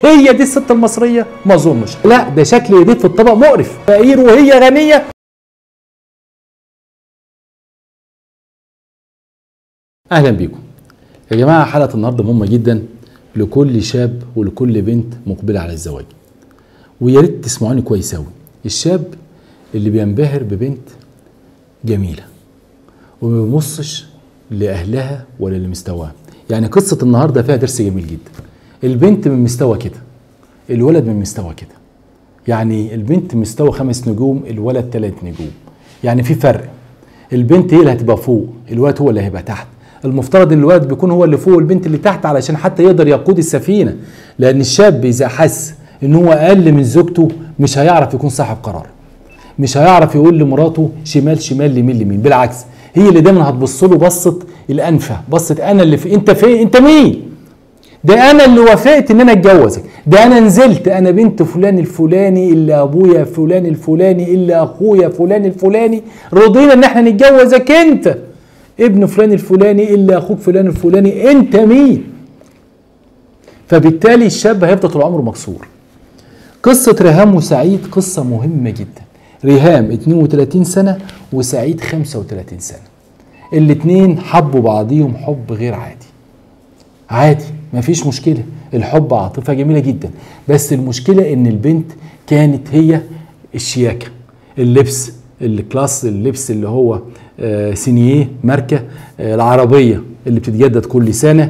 هي دي الست المصريه ما اظنش لا ده شكل ايديه في الطبق مقرف فقير وهي غنيه اهلا بيكم يا جماعه حلقه النهارده مهمه جدا لكل شاب ولكل بنت مقبله على الزواج ويا ريت تسمعوني كويس قوي الشاب اللي بينبهر ببنت جميله وما بيبصش لاهلها ولا لمستواها يعني قصه النهارده فيها درس جميل جدا البنت من مستوى كده الولد من مستوى كده يعني البنت مستوى خمس نجوم الولد ثلاث نجوم يعني في فرق البنت هي اللي هتبقى فوق الولد هو اللي هيبقى تحت المفترض ان الولد بيكون هو اللي فوق والبنت اللي تحت علشان حتى يقدر يقود السفينه لان الشاب اذا حس ان هو اقل من زوجته مش هيعرف يكون صاحب قرار مش هيعرف يقول لمراته شمال شمال يمين يمين بالعكس هي اللي دايما هتبص له بصه الانفه بصه انا اللي في انت فين انت مين ده انا اللي وافقت ان انا اتجوزك ده انا نزلت انا بنت فلان الفلاني اللي ابويا فلان الفلاني اللي اخويا فلان الفلاني رضينا ان احنا نتجوزك انت ابن فلان الفلاني اللي اخوك فلان الفلاني انت مين فبالتالي الشاب هيفضل طول عمره مكسور قصة ريهام وسعيد قصة مهمة جدا ريهام 32 سنة وسعيد 35 سنة الاتنين حبوا بعضيهم حب غير عادي عادي مفيش مشكلة الحب عاطفة جميلة جدا بس المشكلة ان البنت كانت هي الشياكة اللبس الكلاس اللبس اللي هو آه سينيه ماركة آه العربية اللي بتتجدد كل سنة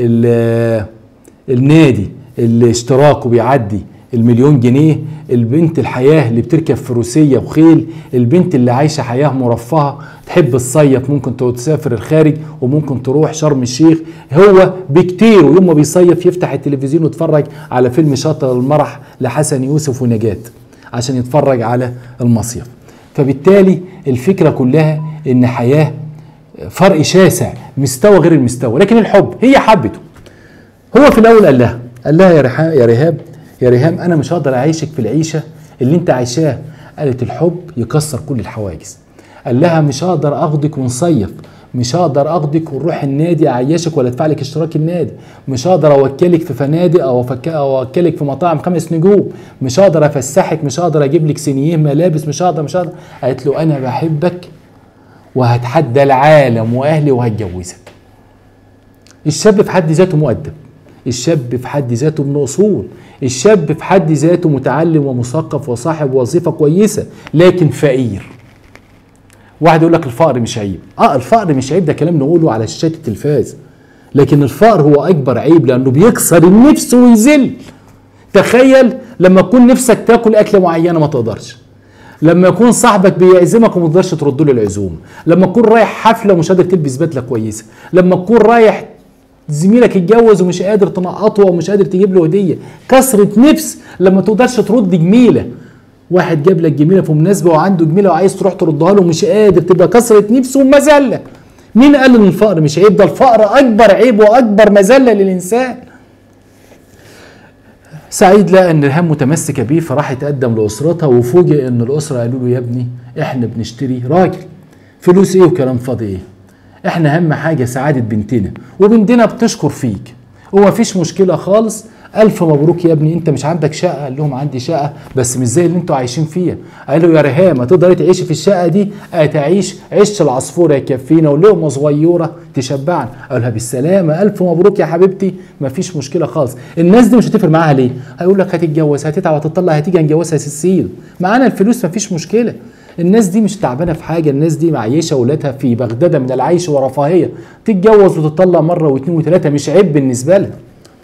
النادي اللي اشتراكه بيعدي المليون جنيه البنت الحياة اللي بتركب فروسية وخيل البنت اللي عايشة حياة مرفهة تحب الصيف ممكن تسافر الخارج وممكن تروح شرم الشيخ هو بكتير ويوم ما بيصيف يفتح التلفزيون ويتفرج على فيلم شاطر المرح لحسن يوسف ونجاة عشان يتفرج على المصيف فبالتالي الفكرة كلها ان حياة فرق شاسع مستوى غير المستوى لكن الحب هي حبته هو في الاول قال لها قال لها يا ريهام يا ريهام يا ريهام انا مش هقدر اعيشك في العيشه اللي انت عايشاها قالت الحب يكسر كل الحواجز قال لها مش هقدر اخدك ونصيف مش هقدر اخدك ونروح النادي اعيشك ولا ادفع لك اشتراك النادي مش هقدر اوكلك في فنادق او اوكلك في مطاعم خمس نجوم مش هقدر افسحك مش هقدر اجيب لك سينيه ملابس مش هقدر مش هقدر قالت له انا بحبك وهتحدى العالم واهلي وهتجوزك الشاب في حد ذاته مؤدب الشاب في حد ذاته من اصول الشاب في حد ذاته متعلم ومثقف وصاحب وظيفه كويسه لكن فقير واحد يقول لك الفقر مش عيب اه الفقر مش عيب ده كلام نقوله على شاشات التلفاز لكن الفقر هو اكبر عيب لانه بيكسر النفس ويذل تخيل لما تكون نفسك تاكل اكله معينه ما تقدرش لما يكون صاحبك بيعزمك وما تقدرش ترد له العزومه لما تكون رايح حفله ومش قادر تلبس بدله كويسه لما تكون رايح زميلك اتجوز ومش قادر تنقطه ومش قادر تجيب له هديه كسره نفس لما تقدرش ترد جميله واحد جاب لك جميله في مناسبه وعنده جميله وعايز تروح تردها له ومش قادر تبقى كسره نفس ومذله مين قال ان الفقر مش عيب ده الفقر اكبر عيب واكبر مذله للانسان سعيد لقى ان ريهام متمسكه بيه فراح يتقدم لاسرتها وفوجئ ان الاسره قالوا له يا ابني احنا بنشتري راجل فلوس ايه وكلام فاضي ايه احنا اهم حاجه سعاده بنتنا وبنتنا بتشكر فيك وما فيش مشكله خالص الف مبروك يا ابني انت مش عندك شقه قال لهم عندي شقه بس مش زي اللي انتوا عايشين فيها قالوا يا ريهام هتقدري تعيشي في الشقه دي هتعيش عيش العصفوره يكفينا ولقمه صغيره تشبعنا قالها بالسلامه الف مبروك يا حبيبتي ما فيش مشكله خالص الناس دي مش هتفرق معاها ليه هيقول لك هتتجوز هتتعب هتطلع هتيجي هنجوزها سيسيل معانا الفلوس ما فيش مشكله الناس دي مش تعبانه في حاجه الناس دي معيشه اولادها في بغداده من العيش ورفاهيه تتجوز وتطلع مره واثنين وثلاثه مش عيب بالنسبه لها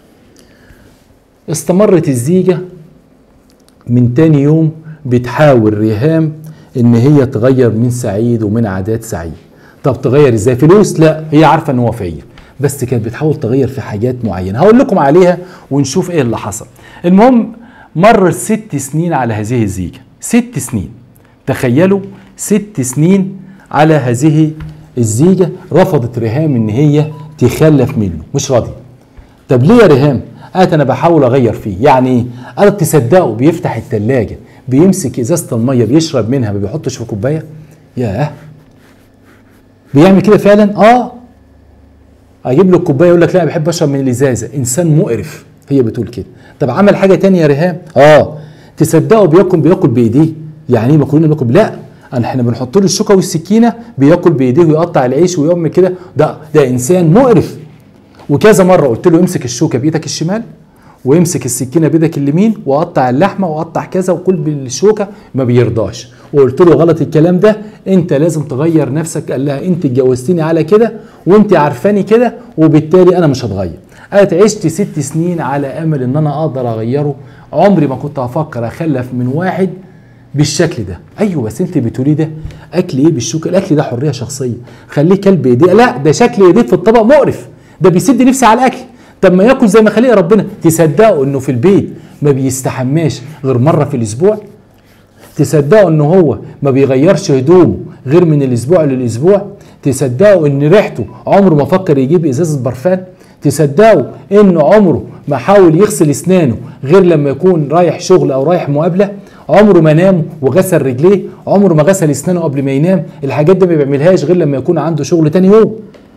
استمرت الزيجه من تاني يوم بتحاول ريهام ان هي تغير من سعيد ومن عادات سعيد طب تغير ازاي فلوس لا هي عارفه ان هو فقير بس كانت بتحاول تغير في حاجات معينه هقول لكم عليها ونشوف ايه اللي حصل المهم مر ست سنين على هذه الزيجه ست سنين تخيلوا ست سنين على هذه الزيجة رفضت ريهام ان هي تخلف منه مش راضية طب ليه يا ريهام قالت انا بحاول اغير فيه يعني ايه قالت تصدقوا بيفتح التلاجة بيمسك ازازة المية بيشرب منها ما بيحطش في كوباية ياه بيعمل كده فعلا اه اجيب له الكوبايه يقول لك لا بحب اشرب من الازازه انسان مقرف هي بتقول كده طب عمل حاجه تانية يا ريهام اه تصدقوا بياكل بياكل بايديه يعني ايه مكرونه بياكل لا أنا احنا بنحط له الشوكه والسكينه بياكل بايديه ويقطع العيش ويعمل كده ده ده انسان مقرف وكذا مره قلت له امسك الشوكه بايدك الشمال ويمسك السكينه بايدك اليمين وقطع اللحمه وقطع كذا وكل بالشوكه ما بيرضاش وقلت له غلط الكلام ده انت لازم تغير نفسك قال لها انت اتجوزتني على كده وانت عارفاني كده وبالتالي انا مش هتغير قالت عشت ست سنين على امل ان انا اقدر اغيره عمري ما كنت هفكر اخلف من واحد بالشكل ده ايوه بس انت بتقولي ده اكل ايه بالشوكه الاكل ده حريه شخصيه خليه كلب ايديه لا ده شكل ايديه في الطبق مقرف ده بيسد نفسي على الاكل طب ما ياكل زي ما خلق ربنا تصدقوا انه في البيت ما بيستحماش غير مره في الاسبوع تصدقوا ان هو ما بيغيرش هدومه غير من الاسبوع للاسبوع تصدقوا ان ريحته عمره ما فكر يجيب ازازه برفان تصدقوا ان عمره ما حاول يغسل اسنانه غير لما يكون رايح شغل او رايح مقابله عمره ما نام وغسل رجليه عمره ما غسل اسنانه قبل ما ينام الحاجات دي ما بيعملهاش غير لما يكون عنده شغل تاني يوم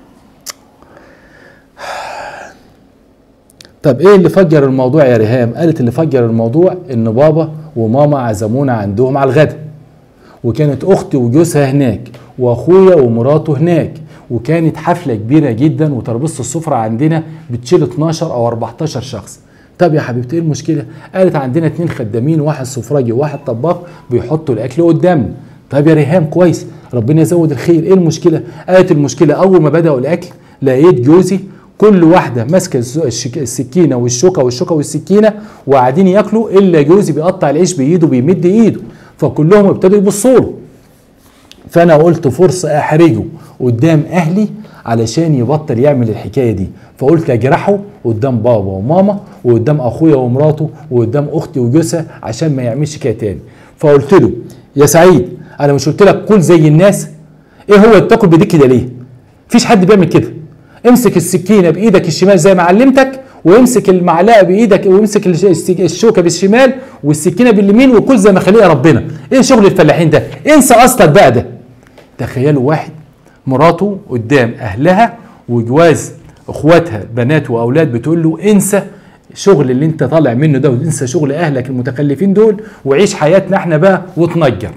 طب ايه اللي فجر الموضوع يا ريهام قالت اللي فجر الموضوع ان بابا وماما عزمونا عندهم على الغدا وكانت اختي وجوزها هناك واخويا ومراته هناك وكانت حفله كبيره جدا وترابيزه السفره عندنا بتشيل 12 او 14 شخص طب يا حبيبتي ايه المشكله قالت عندنا اتنين خدامين واحد سفراجي وواحد طباخ بيحطوا الاكل قدامنا طب يا ريهام كويس ربنا يزود الخير ايه المشكله قالت المشكله اول ما بداوا الاكل لقيت جوزي كل واحده ماسكه السكينه والشوكه والشوكه والسكينه وقاعدين ياكلوا الا جوزي بيقطع العيش بايده بيمد ايده فكلهم ابتدوا يبصوا له فانا قلت فرصه احرجه قدام اهلي علشان يبطل يعمل الحكايه دي فقلت اجرحه قدام بابا وماما وقدام اخويا ومراته وقدام اختي وجوزها عشان ما يعملش كده تاني فقلت له يا سعيد انا مش قلت لك كل زي الناس ايه هو بتاكل بايديك كده ليه مفيش حد بيعمل كده امسك السكينه بايدك الشمال زي ما علمتك وامسك المعلقه بايدك وامسك الشوكه بالشمال والسكينه باليمين وكل زي ما خليها ربنا ايه شغل الفلاحين ده انسى اصلك بقى ده تخيلوا واحد مراته قدام اهلها وجواز اخواتها بنات واولاد بتقول له انسى شغل اللي انت طالع منه ده وانسى شغل اهلك المتخلفين دول وعيش حياتنا احنا بقى وتنجر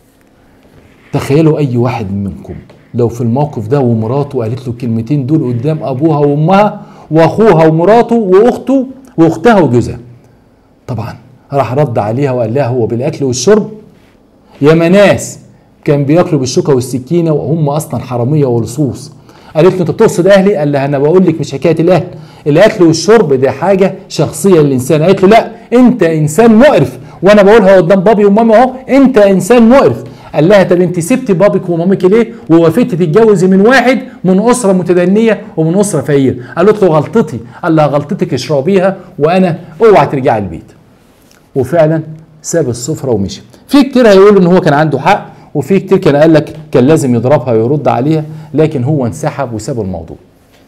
تخيلوا اي واحد منكم لو في الموقف ده ومراته قالت له الكلمتين دول قدام ابوها وامها واخوها ومراته واخته واختها وجوزها طبعا راح رد عليها وقال لها هو بالاكل والشرب يا مناس كان بياكلوا بالشوكه والسكينه وهم اصلا حراميه ولصوص قالت له انت بتقصد اهلي قال لها انا بقول لك مش حكايه الاهل الاكل والشرب ده حاجه شخصيه للانسان قالت له لا انت انسان مقرف وانا بقولها قدام بابي ومامي اهو انت انسان مقرف قال لها طب انت سبتي بابك ومامك ليه ووافقتي تتجوزي من واحد من اسره متدنيه ومن اسره فقير قالت له غلطتي قال لها غلطتك اشربيها وانا اوعى ترجعي البيت وفعلا ساب السفره ومشي في كتير هيقولوا ان هو كان عنده حق وفي كتير كان قال لك كان لازم يضربها ويرد عليها لكن هو انسحب وساب الموضوع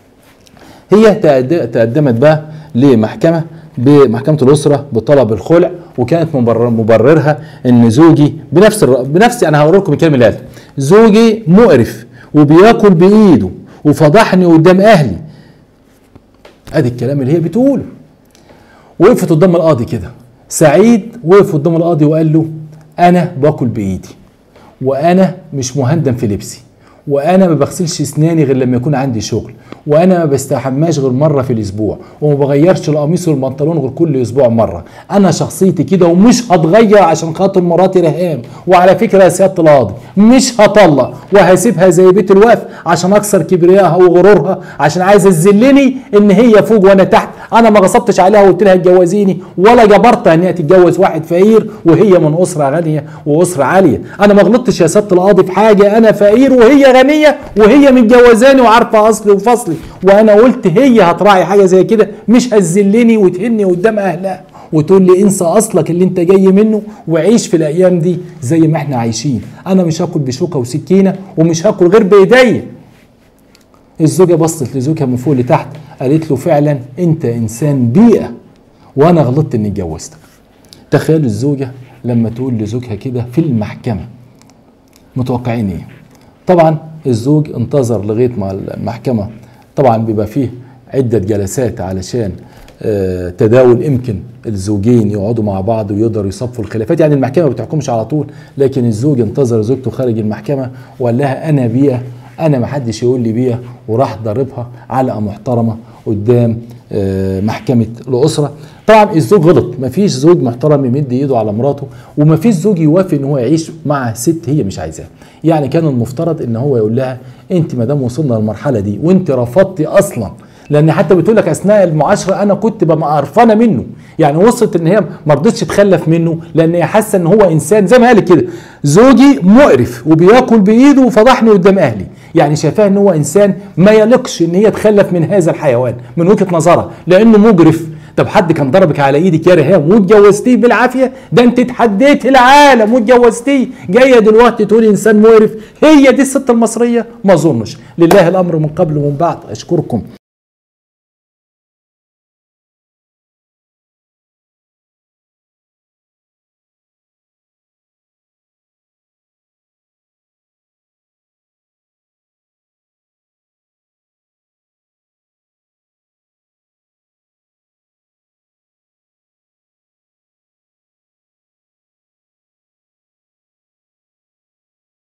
هي تقدمت بقى لمحكمه بمحكمه الاسره بطلب الخلع وكانت مبرر مبررها ان زوجي بنفس الر... بنفس انا هقول لكم الكلمه اللي زوجي مقرف وبياكل بايده وفضحني قدام اهلي ادي الكلام اللي هي بتقوله وقفت قدام القاضي كده سعيد وقف قدام القاضي وقال له انا باكل بايدي وانا مش مهندم في لبسي وانا ما بغسلش اسناني غير لما يكون عندي شغل وانا ما بستحماش غير مره في الاسبوع وما بغيرش القميص والبنطلون غير كل اسبوع مره انا شخصيتي كده ومش هتغير عشان خاطر مراتي رهام وعلى فكره يا سياده القاضي مش هطلق وهسيبها زي بيت الوقف عشان اكسر كبريائها وغرورها عشان عايزه تذلني ان هي فوق وانا تحت انا ما غصبتش عليها وقلت لها اتجوزيني ولا جبرتها ان هي تتجوز واحد فقير وهي من اسره غنيه واسره عاليه انا ما غلطتش يا سياده القاضي في حاجه انا فقير وهي غنيه وهي متجوزاني وعارفه اصلي وفصلي وانا قلت هي هتراعي حاجه زي كده مش هتذلني وتهني قدام اهلها وتقول لي انسى اصلك اللي انت جاي منه وعيش في الايام دي زي ما احنا عايشين انا مش هاكل بشوكه وسكينه ومش هاكل غير بايديا الزوجه بصت لزوجها من فوق لتحت قالت له فعلا انت انسان بيئه وانا غلطت اني اتجوزتك تخيل الزوجه لما تقول لزوجها كده في المحكمه متوقعين ايه طبعا الزوج انتظر لغايه ما المحكمه طبعا بيبقى فيه عده جلسات علشان آه، تداول يمكن الزوجين يقعدوا مع بعض ويقدروا يصفوا الخلافات يعني المحكمه ما بتحكمش على طول لكن الزوج انتظر زوجته خارج المحكمه وقال لها انا بيها انا ما حدش يقول لي بيها وراح ضاربها علقه محترمه قدام آه، محكمه الاسره طبعا الزوج غلط مفيش زوج محترم يمد ايده على مراته ومفيش زوج يوافق ان هو يعيش مع ست هي مش عايزاها يعني كان المفترض ان هو يقول لها انت ما دام وصلنا للمرحله دي وانت رفضتي اصلا لان حتى بتقول لك اثناء المعاشره انا كنت ببقى قرفانه منه يعني وصلت ان هي ما رضتش تخلف منه لان هي حاسه ان هو انسان زي ما قالت كده زوجي مقرف وبياكل بايده وفضحني قدام اهلي يعني شايفاه ان هو انسان ما يليقش ان هي تخلف من هذا الحيوان من وجهه نظرها لانه مجرف طب حد كان ضربك على ايدك يا ريهام واتجوزتيه بالعافيه ده انت اتحديت العالم واتجوزتيه جايه دلوقتي تقول انسان مقرف هي دي الست المصريه ما اظنش لله الامر من قبل ومن بعد اشكركم